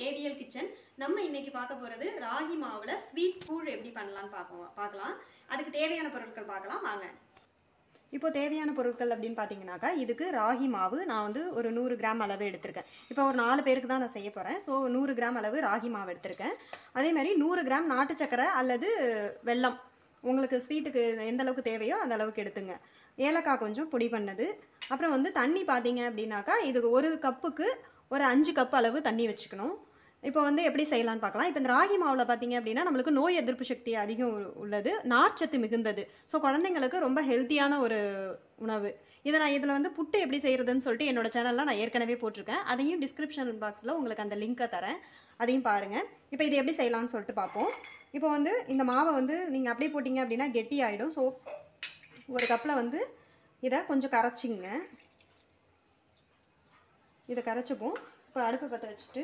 AVL kitchen நம்ம இன்னைக்கு பார்க்க போறது ராகி மாவுல ஸ்வீட் கூழ் எப்படி பண்ணலாம்னு பார்க்கலாம் பார்க்கலாம் அதுக்கு தேவையான பொருட்கள் பார்க்கலாம் வாங்க இப்போ தேவையான பொருட்கள் அப்படின்னு பார்த்தீங்கன்னாக்கா இதுக்கு ராகி மாவு நான் வந்து ஒரு நூறு கிராம் அளவு எடுத்திருக்கேன் இப்போ ஒரு நாலு பேருக்கு தான் நான் செய்ய போகிறேன் ஸோ நூறு கிராம் அளவு ராகி மாவு எடுத்திருக்கேன் அதே மாதிரி நூறு கிராம் நாட்டு சக்கரை அல்லது வெல்லம் உங்களுக்கு ஸ்வீட்டுக்கு எந்த அளவுக்கு தேவையோ அந்த அளவுக்கு எடுத்துங்க ஏலக்காய் கொஞ்சம் பொடி பண்ணது அப்புறம் வந்து தண்ணி பார்த்தீங்க அப்படின்னாக்கா இது ஒரு கப்புக்கு ஒரு அஞ்சு கப் அளவு தண்ணி வச்சுக்கணும் இப்போ வந்து எப்படி செய்யலாம்னு பார்க்கலாம் இப்போ இந்த ராகி மாவில் பார்த்தீங்க அப்படின்னா நம்மளுக்கு நோய் எதிர்ப்பு சக்தி அதிகம் உ- உள்ளது நார்ச்சத்து மிகுந்தது ஸோ குழந்தைங்களுக்கு ரொம்ப ஹெல்த்தியான ஒரு உணவு இதை நான் இதில் வந்து புட்டு எப்படி செய்கிறதுன்னு சொல்லிட்டு என்னோட சேனலில் நான் ஏற்கனவே போட்டிருக்கேன் அதையும் டிஸ்கிரிப்ஷன் பாக்ஸில் உங்களுக்கு அந்த லிங்க்கை தரேன் அதையும் பாருங்கள் இப்போ இது எப்படி செய்யலாம்னு சொல்லிட்டு பார்ப்போம் இப்போ வந்து இந்த மாவை வந்து நீங்கள் அப்படியே போட்டிங்க அப்படின்னா கெட்டி ஆகிடும் ஸோ ஒரு கப்பில் வந்து இதை கொஞ்சம் கரைச்சிங்க இதை கரைச்சிப்போம் இப்போ அடுப்பு பற்ற வச்சுட்டு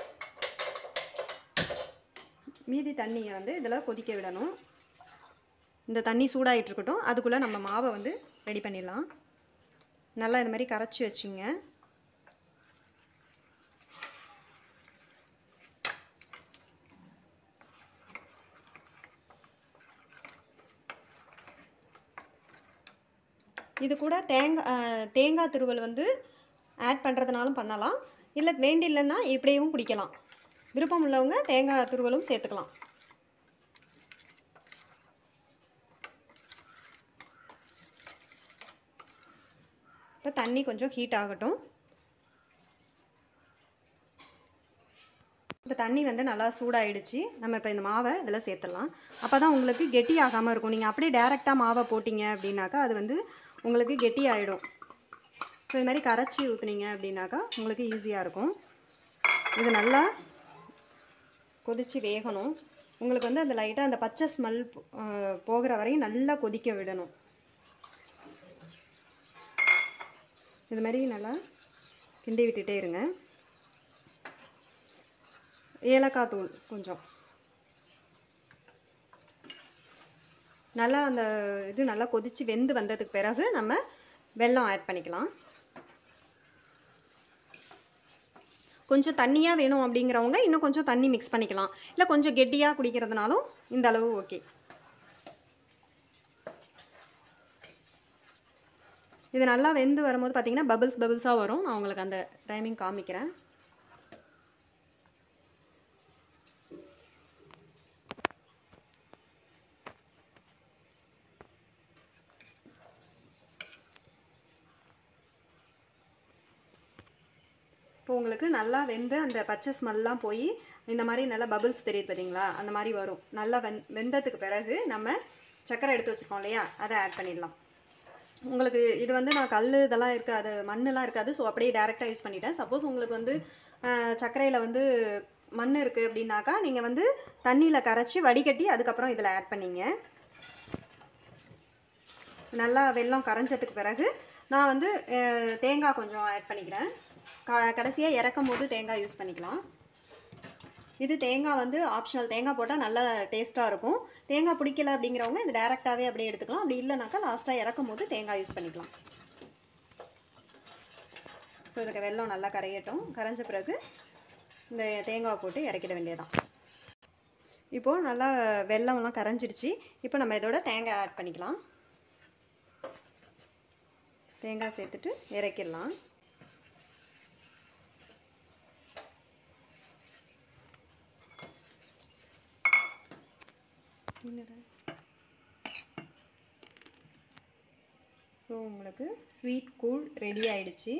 மீதி தண்ணியை வந்து இதில் கொதிக்க விடணும் இந்த தண்ணி சூடாகிட்டு இருக்கட்டும் அதுக்குள்ளே நம்ம மாவை வந்து ரெடி பண்ணிடலாம் நல்லா இந்த மாதிரி கரைச்சி வச்சுங்க இது கூட தேங்காய் தேங்காய் துருவல் வந்து ஆட் பண்ணுறதுனாலும் பண்ணலாம் இல்லை வேண்டில்லைன்னா இப்படியும் குடிக்கலாம் விருப்பம் உள்ளவங்க தேங்காய் துருவலும் சேர்த்துக்கலாம் இப்போ தண்ணி கொஞ்சம் ஹீட் ஆகட்டும் இப்போ தண்ணி வந்து நல்லா சூடாயிடுச்சு நம்ம இப்போ இந்த மாவை இதில் சேர்த்துடலாம் அப்போ தான் உங்களுக்கு கெட்டி ஆகாமல் இருக்கும் நீங்கள் அப்படியே டேரெக்டாக மாவை போட்டிங்க அப்படின்னாக்கா அது வந்து உங்களுக்கு கெட்டி ஆகிடும் ஸோ இது மாதிரி கரைச்சி ஊற்றுனீங்க அப்படின்னாக்கா உங்களுக்கு ஈஸியாக இருக்கும் இது நல்லா கொதித்து வேகணும் உங்களுக்கு வந்து அந்த லைட்டாக அந்த பச்சை ஸ்மெல் போகிற வரையும் நல்லா கொதிக்க விடணும் இது மாதிரி நல்லா கிண்டி விட்டுட்டே இருங்க ஏலக்காய் தூள் கொஞ்சம் நல்லா அந்த இது நல்லா கொதித்து வெந்து வந்ததுக்கு பிறகு நம்ம வெல்லம் ஆட் பண்ணிக்கலாம் கொஞ்சம் தண்ணியாக வேணும் அப்படிங்கிறவங்க இன்னும் கொஞ்சம் தண்ணி மிக்ஸ் பண்ணிக்கலாம் இல்லை கொஞ்சம் கெட்டியாக குடிக்கிறதுனாலும் இந்த அளவு ஓகே இது நல்லா வெந்து வரும்போது பார்த்தீங்கன்னா பபிள்ஸ் பபிள்ஸாக வரும் நான் உங்களுக்கு அந்த டைமிங் காமிக்கிறேன் இப்போ உங்களுக்கு நல்லா வெந்து அந்த பச்சை ஸ்மெல்லாம் போய் இந்த மாதிரி நல்லா பபிள்ஸ் தெரியுது பார்த்தீங்களா அந்த மாதிரி வரும் நல்லா வெந் வெந்ததுக்கு பிறகு நம்ம சக்கரை எடுத்து வச்சுருக்கோம் இல்லையா அதை ஆட் பண்ணிடலாம் உங்களுக்கு இது வந்து நான் கல் இதெல்லாம் இருக்காது மண்ணெல்லாம் இருக்காது ஸோ அப்படியே டேரெக்டாக யூஸ் பண்ணிட்டேன் சப்போஸ் உங்களுக்கு வந்து சர்க்கரையில் வந்து மண் இருக்குது அப்படின்னாக்கா நீங்கள் வந்து தண்ணியில் கரைச்சி வடிகட்டி அதுக்கப்புறம் இதில் ஆட் பண்ணிங்க நல்லா வெல்லம் கரைஞ்சதுக்கு பிறகு நான் வந்து அஹ், தேங்காய் கொஞ்சம் ஆட் பண்ணிக்கிறேன் க கடைசியாக இறக்கும் போது தேங்காய் யூஸ் பண்ணிக்கலாம் இது தேங்காய் வந்து ஆப்ஷனல் தேங்காய் போட்டால் நல்லா டேஸ்ட்டாக இருக்கும் தேங்காய் பிடிக்கல அப்படிங்கிறவங்க இது டேரெக்டாகவே அப்படியே எடுத்துக்கலாம் அப்படி இல்லைனாக்கா லாஸ்ட்டாக இறக்கும் போது தேங்காய் யூஸ் பண்ணிக்கலாம் ஸோ இதுக்கு வெல்லம் நல்லா கரையட்டும் கரைஞ்ச பிறகு இந்த தேங்காய் போட்டு இறக்கிட வேண்டியதான் இப்போது நல்லா வெல்லம்லாம் கரைஞ்சிடுச்சு இப்போ நம்ம இதோட தேங்காய் ஆட் பண்ணிக்கலாம் தேங்காய் சேர்த்துட்டு இறக்கிடலாம் ஸோ உங்களுக்கு ஸ்வீட் கூழ் ரெடி ஆயிடுச்சு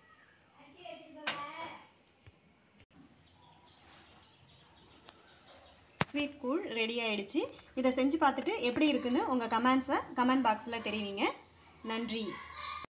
ஸ்வீட் கூழ் ரெடி ஆயிடுச்சு இதை செஞ்சு பார்த்துட்டு எப்படி இருக்குன்னு உங்கள் கமெண்ட்ஸை கமெண்ட் பாக்ஸில் தெரிவிங்க நன்றி